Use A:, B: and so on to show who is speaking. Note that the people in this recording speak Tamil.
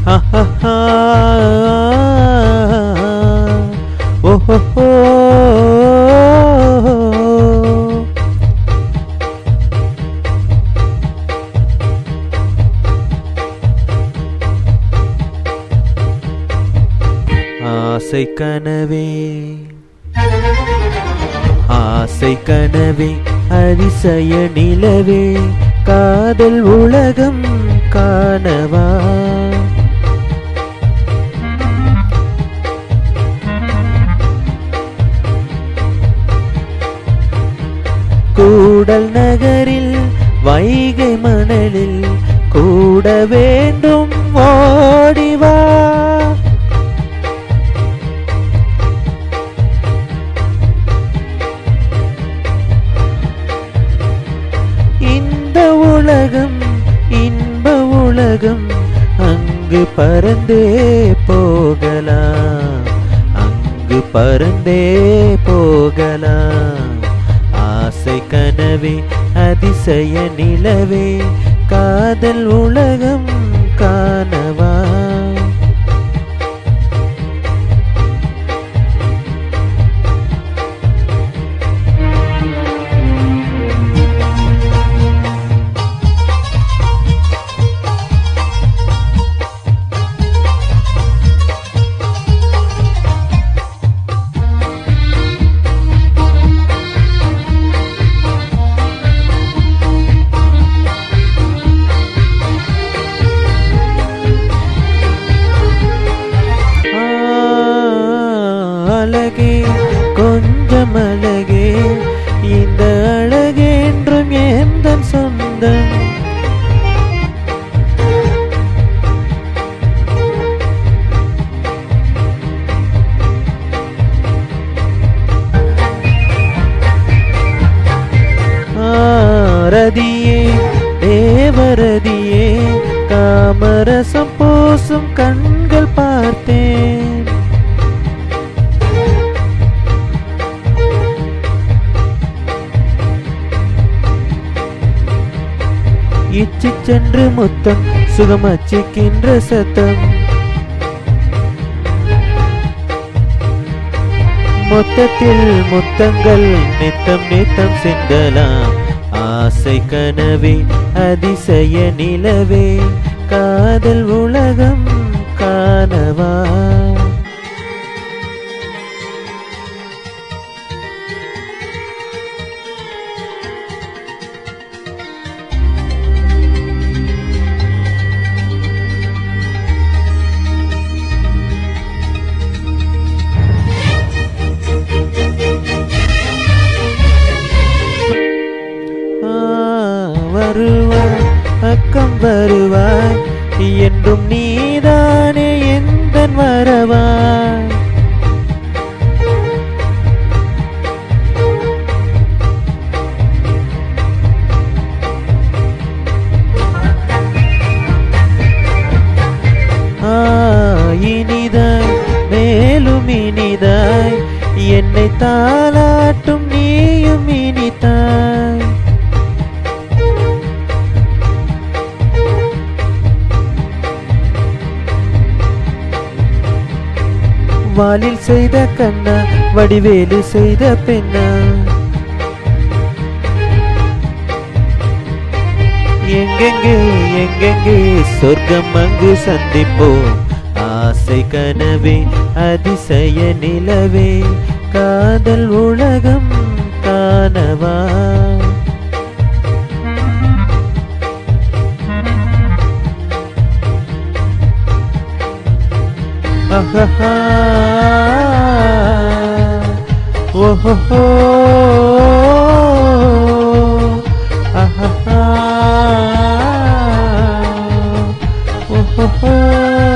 A: ஆஹா ஓஹோ ஆசை கனவே ஆசை கனவே அதிசய நிலவே காதல் உலகம் காணவா கூடல் நகரில் வைகை மணலில் கூட வேண்டும் ஓடிவா இந்த உலகம் இன்ப உலகம் அங்கு பறந்தே போகலாம் அங்கு பறந்தே போகலாம் ஆசை கனவே அதிசய நிலவே காதல் உலகம் காணவா ஆ, அழகே கொஞ்சம் அழகே இந்த அழகென்றும் எந்த சொந்தம் ஆரதியே தேவரதியே காமரசம் பூசும் கண்கள் பார்த்தேன் இச்சி சென்று முத்தம் சுகமச்சிக்கின்ற சத்தம் மொத்தத்தில் முத்தங்கள் நித்தம் நித்தம் சிந்தலாம் ஆசை கனவே அதிசய நிலவே காதல் உலகம் காணவா ஆ, வருவாய் அக்கம் வருவாய் என்றும் நீதானே எந்த வரவாய் ஆ, இனிதாய் மேலும் இனிதாய் என்னை தாளாட்டும் நீயும் இனிதாய் வாலில் செய்த கண்ணா வடிவேலு செய்த பெண்ணா எங்கெங்கே எங்கெங்கே சொர்க்கம் அங்கு சந்திப்போம் ஆசை கனவே அதிசய நிலவே காதல் உலகம் காணவா ஆஹா ஓஹோ ஆஹா ஓஹோ